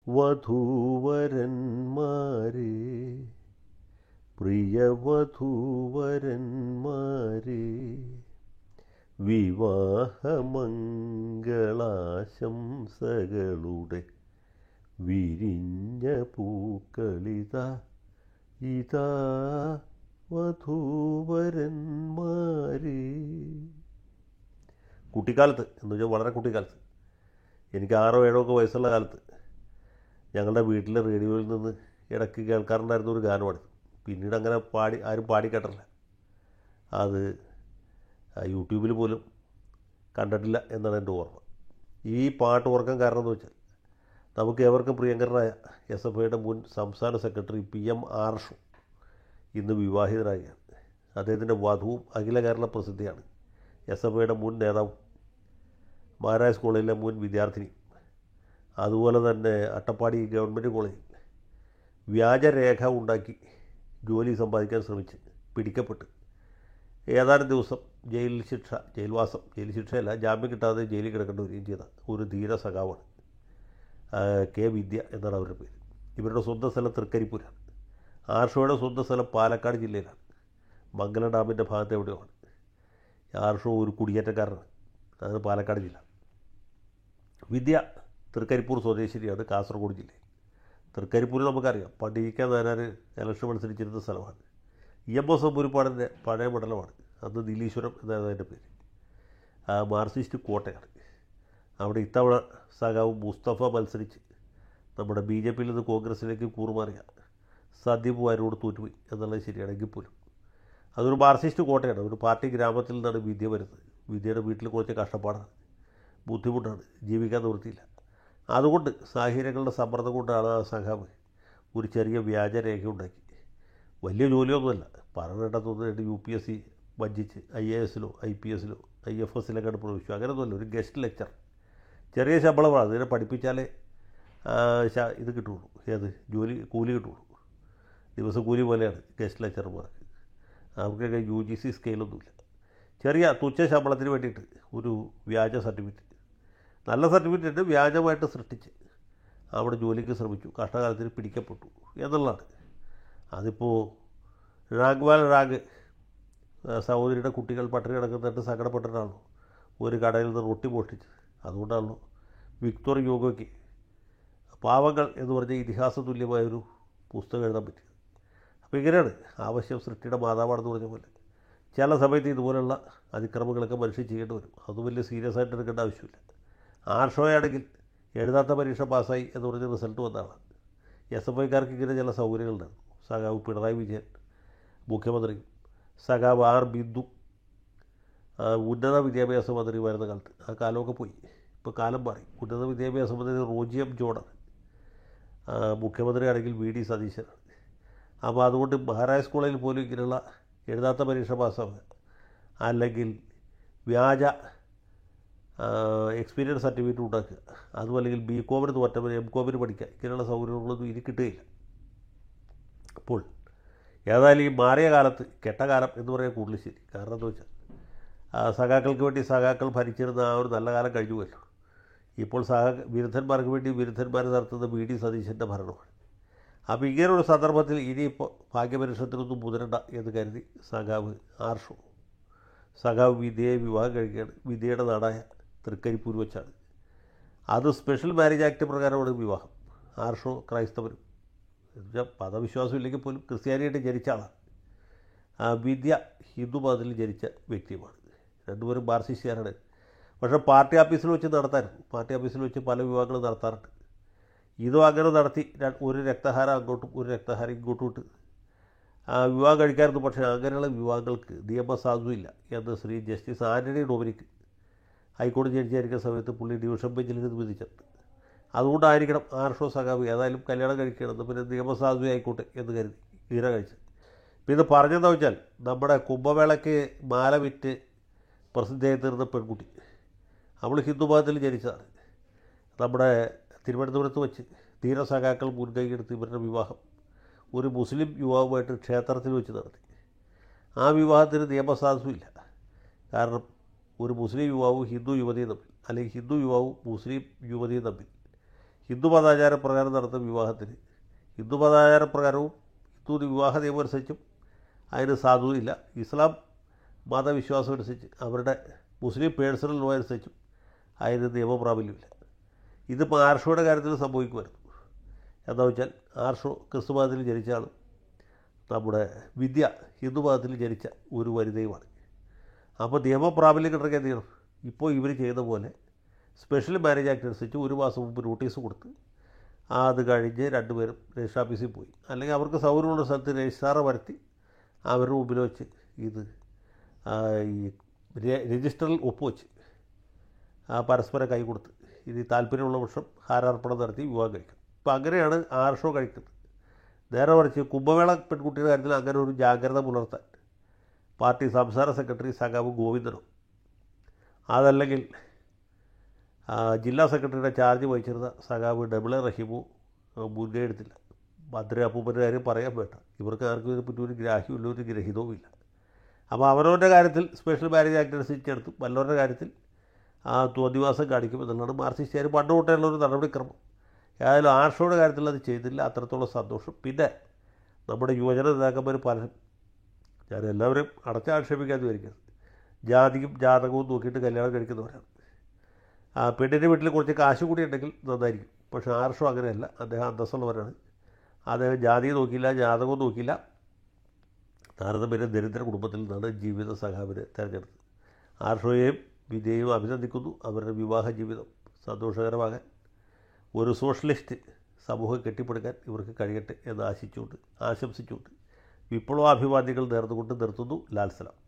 വധൂവരന്മാരെ പ്രിയ വധൂവരന്മാരെ വിവാഹമംഗളാശംസകളുടെ വിരിഞ്ഞ പൂക്കളിത ഇതാ വധൂവരന്മാരെ കുട്ടിക്കാലത്ത് എന്ന് വെച്ചാൽ വളരെ കുട്ടിക്കാലത്ത് എനിക്ക് ആറോ ഏഴോ ഒക്കെ വയസ്സുള്ള കാലത്ത് ഞങ്ങളുടെ വീട്ടിലെ റേഡിയോയിൽ നിന്ന് ഇടയ്ക്ക് കേൾക്കാറുണ്ടായിരുന്ന ഒരു ഗാനമാണ് പിന്നീട് അങ്ങനെ പാടി ആരും പാടി കേട്ടില്ല അത് യൂട്യൂബിൽ പോലും കണ്ടിട്ടില്ല എന്നാണ് എൻ്റെ ഓർമ്മ ഈ പാട്ട് ഓർക്കാൻ കാരണം എന്ന് വെച്ചാൽ നമുക്ക് ഏവർക്കും പ്രിയങ്കരനായ എസ് എഫ് ഐയുടെ മുൻ സംസ്ഥാന സെക്രട്ടറി പി എം ആർഷു ഇന്ന് വിവാഹിതനാകുകയാണ് അദ്ദേഹത്തിൻ്റെ വധുവും അഖില കേരള പ്രസിദ്ധിയാണ് എസ് എഫ് ഐയുടെ മുൻ നേതാവും മഹാരാജ് കോളേജിലെ മുൻ വിദ്യാർത്ഥിനി അതുപോലെ തന്നെ അട്ടപ്പാടി ഗവൺമെൻറ് കോളേജിൽ വ്യാജരേഖ ഉണ്ടാക്കി ജോലി സമ്പാദിക്കാൻ ശ്രമിച്ച് പിടിക്കപ്പെട്ട് ഏതാനും ദിവസം ജയിൽ ശിക്ഷ ജയിൽവാസം ജയിൽ ശിക്ഷയല്ല ജാമ്യം കിട്ടാതെ ജയിലിൽ കിടക്കേണ്ടി വരികയും ചെയ്ത ഒരു ധീര സഖാവാണ് കെ വിദ്യ എന്നാണ് അവരുടെ പേര് ഇവരുടെ സ്വന്തം സ്ഥലം തൃക്കരിപ്പൂരാണ് ആർഷോയുടെ സ്വന്തം സ്ഥലം പാലക്കാട് ജില്ലയിലാണ് മംഗലം ഡാമിൻ്റെ ഭാഗത്ത് എവിടെയാണ് ആർഷോ ഒരു കുടിയേറ്റക്കാരനാണ് അതാണ് പാലക്കാട് ജില്ല വിദ്യ തൃക്കരിപ്പൂർ സ്വദേശിനിയാണ് കാസർഗോഡ് ജില്ലയിൽ തൃക്കരിപ്പൂർ നമുക്കറിയാം പണ്ട് ഇ കെ നായനാർ ഇലക്ഷൻ മത്സരിച്ചിരുന്ന സ്ഥലമാണ് ഇ എം എസ് എമ്പൂരിപ്പാടിൻ്റെ പഴയ മണ്ഡലമാണ് അന്ന് നീലീശ്വരം എന്നായിരുന്നു അതിൻ്റെ പേര് ആ മാർക്സിസ്റ്റ് കോട്ടയാണ് അവിടെ ഇത്തവണ സഖാവ് മുസ്തഫ മത്സരിച്ച് നമ്മുടെ ബി ജെ പിയിൽ നിന്ന് കോൺഗ്രസിലേക്ക് കൂറുമാറിയ സന്ദീപ് വാരോട് തോറ്റുപോയി എന്നുള്ളത് ശരിയാണെങ്കിൽ പോലും അതൊരു മാർക്സിസ്റ്റ് കോട്ടയാണ് ഒരു പാർട്ടി ഗ്രാമത്തിൽ നിന്നാണ് വിദ്യ വരുന്നത് വിദ്യയുടെ വീട്ടിൽ കുറച്ച് കഷ്ടപ്പാടാണ് ബുദ്ധിമുട്ടാണ് ജീവിക്കാൻ നിവൃത്തിയില്ല അതുകൊണ്ട് സാഹചര്യങ്ങളുടെ സമ്മർദ്ദം കൊണ്ടാണ് ആ സഖാവ് ഒരു ചെറിയ വ്യാജരേഖ ഉണ്ടാക്കി വലിയ ജോലിയൊന്നുമല്ല പറഞ്ഞിടത്തൊന്നും രണ്ട് യു പി എസ് സി വഞ്ചിച്ച് ഐ എ എസിലോ ഐ പി എസിലോ ഐ എഫ് എസിലൊക്കെ പ്രവേശിച്ചു അങ്ങനെയൊന്നുമല്ല ഒരു ഗസ്റ്റ് ലെക്ചർ ചെറിയ ശമ്പളമാണ് അതിനെ പഠിപ്പിച്ചാലേ ഇത് കിട്ടുള്ളൂ ഏത് ജോലി കൂലി കിട്ടുള്ളൂ ദിവസം കൂലി പോലെയാണ് ഗസ്റ്റ് ലെക്ചർമാർക്ക് അവർക്കൊക്കെ യു ജി സി സ്കെയിലൊന്നുമില്ല ചെറിയ തുച്ഛ ശമ്പളത്തിന് വേണ്ടിയിട്ട് ഒരു വ്യാജ സർട്ടിഫിക്കറ്റ് നല്ല സർട്ടിഫിക്കറ്റ് വ്യാജമായിട്ട് സൃഷ്ടിച്ച് അവിടെ ജോലിക്ക് ശ്രമിച്ചു കഷ്ടകാലത്തിന് പിടിക്കപ്പെട്ടു എന്നുള്ളതാണ് അതിപ്പോൾ റാങ്ക് വാൽ റാങ്ക് സഹോദരിയുടെ കുട്ടികൾ പട്ടിണി കിടക്കുന്നിട്ട് സങ്കടപ്പെട്ടിട്ടാണല്ലോ ഒരു കടയിൽ നിന്ന് റൊട്ടി മോഷ്ടിച്ചത് അതുകൊണ്ടാണല്ലോ വിക്ടോർ യോഗയ്ക്ക് പാവങ്ങൾ എന്ന് പറഞ്ഞ ഇതിഹാസ തുല്യമായൊരു പുസ്തകം എഴുതാൻ പറ്റിയത് അപ്പോൾ ഇങ്ങനെയാണ് ആവശ്യം സൃഷ്ടിയുടെ മാതാവാണെന്ന് പറഞ്ഞ പോലെ ചില സമയത്ത് ഇതുപോലുള്ള അതിക്രമങ്ങളൊക്കെ മനുഷ്യൻ ചെയ്യേണ്ടി വരും അത് വലിയ സീരിയസ് ആയിട്ട് എടുക്കേണ്ട ആവശ്യമില്ല ആർഷോയാണെങ്കിൽ എഴുതാത്ത പരീക്ഷ പാസ്സായി എന്ന് പറഞ്ഞ റിസൾട്ട് വന്നതാണ് എസ് എഫ് ഐക്കാർക്ക് ഇങ്ങനെ ചില സൗകര്യങ്ങളുണ്ടായിരുന്നു സഖാവ് പിണറായി വിജയൻ മുഖ്യമന്ത്രിയും സഖാവ് ആർ ബിന്ദു ഉന്നത വിദ്യാഭ്യാസ മന്ത്രി വരുന്ന കാലത്ത് ആ കാലമൊക്കെ പോയി ഇപ്പോൾ കാലം മാറി ഉന്നത വിദ്യാഭ്യാസ മന്ത്രി റോജിയം ജോണാണ് മുഖ്യമന്ത്രിയാണെങ്കിൽ വി ഡി സതീശനാണ് അപ്പോൾ അതുകൊണ്ട് മഹാരാജ് കോളേജിൽ പോലും ഇങ്ങനെയുള്ള എഴുതാത്ത പരീക്ഷ പാസ്സാവുക അല്ലെങ്കിൽ വ്യാജ എക്സ്പീരിയൻസ് സർട്ടിഫിക്കറ്റ് ഉണ്ടാക്കുക അതും അല്ലെങ്കിൽ ബി കോമിന് തോറ്റവർ എം കോമിന് പഠിക്കുക ഇങ്ങനെയുള്ള സൗകര്യങ്ങളൊന്നും ഇനി കിട്ടുകയില്ല അപ്പോൾ ഏതായാലും ഈ മാറിയ കാലത്ത് കെട്ടകാലം എന്ന് പറയാൻ കൂടുതൽ ശരി കാരണം എന്താ വെച്ചാൽ സഖാക്കൾക്ക് വേണ്ടി സഖാക്കൾ ഭരിച്ചിരുന്ന ആ ഒരു നല്ല കാലം കഴിഞ്ഞുവല്ലോ ഇപ്പോൾ സഹ വിരുദ്ധന്മാർക്ക് വേണ്ടി വിരുദ്ധന്മാർ നടത്തുന്ന വി ഡി സതീശൻ്റെ ഭരണമാണ് അപ്പോൾ ഇങ്ങനെയുള്ള സന്ദർഭത്തിൽ ഇനിയിപ്പോൾ ഭാഗ്യപരീക്ഷത്തിനൊന്നും മുതിരണ്ട എന്ന് കരുതി സഖാവ് ആർഷോ സഖാവ് വിദ്യയെ വിവാഹം കഴിക്കുകയാണ് വിദ്യയുടെ നാടായ തൃക്കരിപ്പൂർ വെച്ചാണ് അത് സ്പെഷ്യൽ മാരേജ് ആക്ട് പ്രകാരമാണ് വിവാഹം ആർഷോ ക്രൈസ്തവരും എന്നുവെച്ചാൽ മതവിശ്വാസം ഇല്ലെങ്കിൽ പോലും ക്രിസ്ത്യാനിയായിട്ട് ജനിച്ച ആളാണ് ആ വിദ്യ ഹിന്ദു മതത്തിൽ ജനിച്ച വ്യക്തിയുമാണ് രണ്ടുപേരും മാർസിസ്റ്റുകാരാണ് പക്ഷേ പാർട്ടി ഓഫീസിൽ വെച്ച് നടത്താറുണ്ട് പാർട്ടി ഓഫീസിൽ വെച്ച് പല വിവാഹങ്ങളും നടത്താറുണ്ട് ഇതും അങ്ങനെ നടത്തി ഒരു രക്തഹാരം അങ്ങോട്ടും ഒരു രക്തഹാരം ഇങ്ങോട്ടും ഇട്ട് ആ വിവാഹം കഴിക്കാറുണ്ട് പക്ഷേ അങ്ങനെയുള്ള വിവാഹങ്ങൾക്ക് നിയമസാധുവില്ല എന്ന് ശ്രീ ജസ്റ്റിസ് ആൻ്റണി ഡൊമിനിക്ക് ഹൈക്കോടതി ജഡ്ജിയായിരിക്കുന്ന സമയത്ത് പുള്ളി ഡിവിഷൻ ബെഞ്ചിൽ നിന്ന് വിധിച്ചിട്ടുണ്ട് അതുകൊണ്ടായിരിക്കണം ആർഷോ സഖാവ് ഏതായാലും കല്യാണം കഴിക്കണം പിന്നെ നിയമസാധു ആയിക്കോട്ടെ എന്ന് കരുതി ഈര കഴിച്ചത് പിന്നെ പറഞ്ഞതെന്ന് വെച്ചാൽ നമ്മുടെ കുംഭമേളയ്ക്ക് മാല വിറ്റ് പ്രസിദ്ധയായി തീർന്ന പെൺകുട്ടി അവൾ ഹിന്ദു മതത്തിൽ ജനിച്ചതാണ് നമ്മുടെ തിരുവനന്തപുരത്ത് വെച്ച് ധീരസഖാക്കൾ മുൻകൈയെടുത്ത് ഇവരുടെ വിവാഹം ഒരു മുസ്ലിം യുവാവുമായിട്ട് ക്ഷേത്രത്തിൽ വെച്ച് നടത്തി ആ വിവാഹത്തിന് നിയമസാധുവില്ല കാരണം ഒരു മുസ്ലിം യുവാവും ഹിന്ദു യുവതിയും തമ്മിൽ അല്ലെങ്കിൽ ഹിന്ദു യുവാവും മുസ്ലിം യുവതിയും തമ്മിൽ ഹിന്ദു മതാചാരപ്രകാരം നടത്തുന്ന വിവാഹത്തിന് ഹിന്ദു മതാചാരപ്രകാരവും ഹിന്ദു വിവാഹ നിയമം അനുസരിച്ചും അതിന് സാധുതയില്ല ഇസ്ലാം മതവിശ്വാസം അനുസരിച്ച് അവരുടെ മുസ്ലിം പേഴ്സണൽ ലോ അനുസരിച്ചും അതിന് നിയമപ്രാബല്യമില്ല ഇതിപ്പോൾ ആർഷോയുടെ കാര്യത്തിൽ സംഭവിക്കുമായിരുന്നു എന്താ വെച്ചാൽ ആർഷോ ക്രിസ്തു മതത്തിൽ ജനിച്ച ആളും നമ്മുടെ വിദ്യ ഹിന്ദു മതത്തിൽ ജനിച്ച ഒരു വനിതയുമാണ് അപ്പോൾ നിയമപ്രാബല്യം കിട്ടണമെങ്കിൽ എന്ത് ചെയ്യണം ഇപ്പോൾ ഇവർ ചെയ്യുന്ന പോലെ സ്പെഷ്യൽ മാരേജ് ആക്ട് അനുസരിച്ച് ഒരു മാസം മുമ്പ് നോട്ടീസ് കൊടുത്ത് ആ അത് കഴിഞ്ഞ് രണ്ടുപേരും രജിസ്റ്റർ ഓഫീസിൽ പോയി അല്ലെങ്കിൽ അവർക്ക് സൗകര്യമുള്ള സ്ഥലത്ത് രജിസ്ട്രാറെ വരുത്തി അവരുടെ മുമ്പിൽ വെച്ച് ഇത് ആ, ഈ രെ- രജിസ്റ്ററിൽ ഒപ്പുവെച്ച് ആ പരസ്പരം കൈ കൊടുത്ത് ഇനി താല്പര്യമുള്ള പക്ഷം ഹാരാർപ്പണം നടത്തി വിവാഹം കഴിക്കും അപ്പോൾ അങ്ങനെയാണ് ആർഷോ കഴിക്കുന്നത് നേരെ മറിച്ച് കുംഭമേള പെൺകുട്ടിയുടെ കാര്യത്തിൽ അങ്ങനെ ഒരു ജാഗ്രത പുലർത്താൻ പാർട്ടി സംസ്ഥാന സെക്രട്ടറി സഖാവ് ഗോവിന്ദനോ അതല്ലെങ്കിൽ ആ, ജില്ലാ സെക്രട്ടറിയുടെ ചാർജ് വഹിച്ചിരുന്ന സഖാവ് ഡബിളെ റഹീമോ ആ, മുൻകൈ എടുത്തില്ല മന്ത്രി അപ്പൂപ്പൻ്റെ കാര്യം പറയാൻ വേണ്ട ഇവർക്ക് ആർക്കും ഇതിനെപ്പറ്റി ഒരു ഗ്രാഹ്യമില്ല ഒരു ഗ്രഹിതവും ഇല്ല അപ്പോൾ അവരവരുടെ കാര്യത്തിൽ സ്പെഷ്യൽ മാരേജ് ആക്ട് അനുസരിച്ച് എടുത്തും വല്ലവരുടെ കാര്യത്തിൽ ആ തോന്നിവാസം കാണിക്കും എന്നുള്ളതാണ് മാർക്സിസ്റ്റുകാർ പണ്ട് തൊട്ടേയുള്ള ഒരു നടപടിക്രമം ഏതായാലും ആർഷോയുടെ കാര്യത്തിൽ അത് ചെയ്തില്ല അത്രത്തോളം സന്തോഷം പിന്നെ നമ്മുടെ യുവജന നേതാക്കന്മാർ പലരും ഞാൻ എല്ലാവരും അടച്ചാക്ഷേപിക്കാതെ വരികയാണ് ജാതിയും ജാതകവും നോക്കിയിട്ട് കല്യാണം കഴിക്കുന്നവരാണ് ആ പെണ്ണിൻ്റെ വീട്ടിൽ കുറച്ച് കാശ് കൂടി ഉണ്ടെങ്കിൽ നന്നായിരിക്കും പക്ഷേ ആർഷോ അങ്ങനെയല്ല അദ്ദേഹം അന്തസ്സുള്ളവരാണ് അദ്ദേഹം ജാതി നോക്കിയില്ല ജാതകവും നോക്കിയില്ല താരതമ്യേന ദരിദ്ര കുടുംബത്തിൽ നിന്നാണ് ജീവിത സഖാവിനെ തിരഞ്ഞെടുത്തത് ആർഷോയെയും വിജയും അഭിനന്ദിക്കുന്നു അവരുടെ വിവാഹ ജീവിതം സന്തോഷകരമാകാൻ ഒരു സോഷ്യലിസ്റ്റ് സമൂഹം കെട്ടിപ്പടുക്കാൻ ഇവർക്ക് കഴിയട്ടെ എന്ന് ആശിച്ചുകൊണ്ട് ആശംസിച്ചുകൊണ്ട് വിപ്ലവാഭിവാദ്യങ്ങൾ നേർന്നുകൊണ്ട് നിർത്തുന്നു ലാൽസലാം